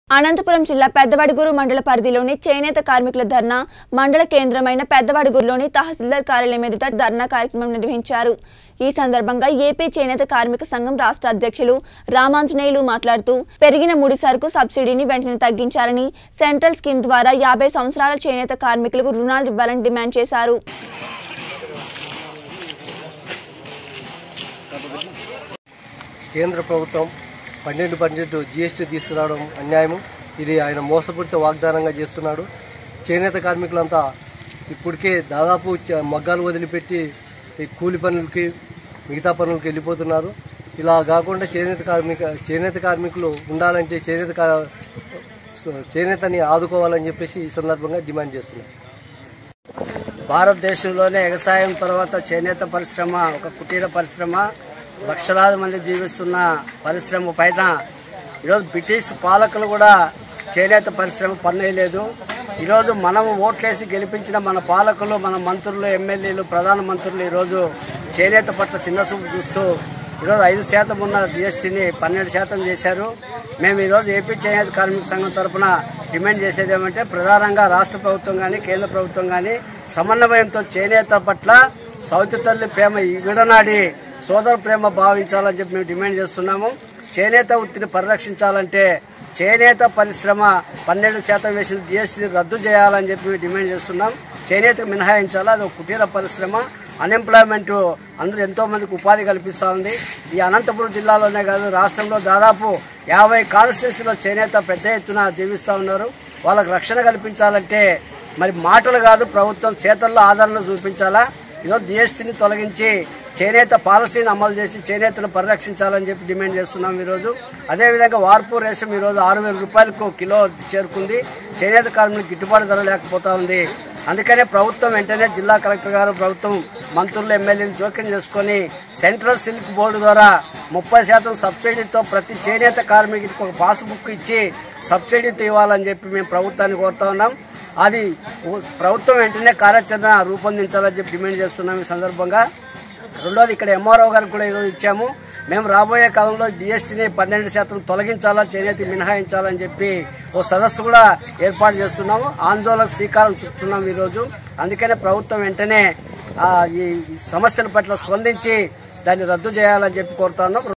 అనంతపురం జిల్లా పెద్దవడుగూరు మండల పరిధిలోని చేనేత కార్మికుల ధర్నా మండల కేంద్రమైన పెద్దవడుగూరులోని తహసీల్దార్ కార్యాలయం ఎదుట ధర్నా కార్యక్రమం నిర్వహించారు ఈ సందర్భంగా ఏపీ చేనేత కార్మిక సంఘం రాష్ట్ర అధ్యక్షులు రామాంజనేయులు మాట్లాడుతూ పెరిగిన ముడి సరుకు సబ్సిడీని వెంటనే తగ్గించాలని సెంట్రల్ స్కీమ్ ద్వారా యాభై సంవత్సరాల చేనేత కార్మికులకు రుణాలు ఇవ్వాలని డిమాండ్ చేశారు కేంద్ర ప్రభుత్వం పన్నెండు పన్నెండు జీఎస్టీ తీసుకురావడం అన్యాయము ఇది ఆయన మోసపూరిత వాగ్దానంగా చేస్తున్నాడు చేనేత కార్మికులంతా ఇప్పటికే దాదాపు చ- మగ్గాలు వదిలిపెట్టి ఈ కూలి పనులకి మిగతా పనులకి వెళ్ళిపోతున్నారు ఇలా కాకుండా చేనేత కార్మిక చేనేత కార్మికులు ఉండాలంటే చేనేత కా- చేనేతని ఆదుకోవాలని చెప్పేసి ఈ సందర్భంగా డిమాండ్ చేస్తున్నారు భారతదేశంలోనే వ్యవసాయం తర్వాత చేనేత పరిశ్రమ ఒక కుటీర పరిశ్రమ లక్షలాది మంది జీవిస్తున్న పరిశ్రమ పైన ఈరోజు బ్రిటిష్ పాలకులు కూడా చేనేత పరిశ్రమ పన్నేయలేదు ఈరోజు మనం ఓట్లేసి గెలిపించిన మన పాలకులు మన మంత్రులు ఎమ్మెల్యేలు ప్రధాన మంత్రులు ఈరోజు చేనేత పట్ల చిన్న చూపు చూస్తూ ఈరోజు ఐదు శాతం ఉన్న జిఎస్టీని పన్నెండు శాతం చేశారు మేము ఈరోజు ఏపీ చేనేత కార్మిక సంఘం తరఫున డిమాండ్ చేసేది ఏమంటే ప్రధానంగా రాష్ట్ర ప్రభుత్వం కానీ కేంద్ర ప్రభుత్వం కానీ సమన్వయంతో చేనేత పట్ల సౌతి తల్లి ప్రేమ ఇగడనాడి సోదర ప్రేమ భావించాలని చెప్పి మేము డిమాండ్ చేస్తున్నాము చేనేత వృత్తిని పరిరక్షించాలంటే చేనేత పరిశ్రమ పన్నెండు శాతం వేసిన జిఎస్టీని రద్దు చేయాలని చెప్పి మేము డిమాండ్ చేస్తున్నాం చేనేతకు మినహాయించాలా అది ఒక కుటీర పరిశ్రమ అన్ఎంప్లాయ్మెంట్ అందరూ ఎంతో మందికి ఉపాధి కల్పిస్తా ఉంది ఈ అనంతపురం జిల్లాలోనే కాదు రాష్ట్రంలో దాదాపు యాభై కాన్స్టిట్యూన్సీలో చేనేత పెద్ద ఎత్తున జీవిస్తూ ఉన్నారు వాళ్ళకు రక్షణ కల్పించాలంటే మరి మాటలు కాదు ప్రభుత్వం చేతల్లో ఆదరణ చూపించాలా ఈరోజు జిఎస్టీని తొలగించి చేనేత పాలసీని అమలు చేసి చేనేతను పరిరక్షించాలని చెప్పి డిమాండ్ చేస్తున్నాం ఈరోజు అదేవిధంగా వార్పు రేషం ఈరోజు ఆరు వేల రూపాయలకు కిలో చేరుకుంది చేనేత కార్మికులకు గిట్టుబాటు ధర లేకపోతా ఉంది అందుకనే ప్రభుత్వం వెంటనే జిల్లా కలెక్టర్ గారు ప్రభుత్వం మంత్రులు ఎమ్మెల్యేలు జోక్యం చేసుకొని సెంట్రల్ సిల్క్ బోర్డు ద్వారా ముప్పై శాతం సబ్సిడీతో ప్రతి చేనేత కార్మికుడికి ఒక పాస్బుక్ ఇచ్చి సబ్సిడీతో ఇవ్వాలని చెప్పి మేము ప్రభుత్వాన్ని కోరుతా ఉన్నాం అది ప్రభుత్వం వెంటనే కార్యాచరణ రూపొందించాలని చెప్పి డిమాండ్ చేస్తున్నాం ఈ సందర్భంగా రెండోది ఇక్కడ ఎంఆర్ఓ గారికి కూడా ఈరోజు ఇచ్చాము మేము రాబోయే కాలంలో జిఎస్టీని పన్నెండు శాతం తొలగించాలా చేనేత మినహాయించాలని చెప్పి ఓ సదస్సు కూడా ఏర్పాటు చేస్తున్నాము ఆందోళనకు శ్రీకారం చుట్టున్నాం ఈరోజు అందుకనే ప్రభుత్వం వెంటనే ఆ, ఈ సమస్యల పట్ల స్పందించి దాన్ని రద్దు చేయాలని చెప్పి కోరుతా ఉన్నాం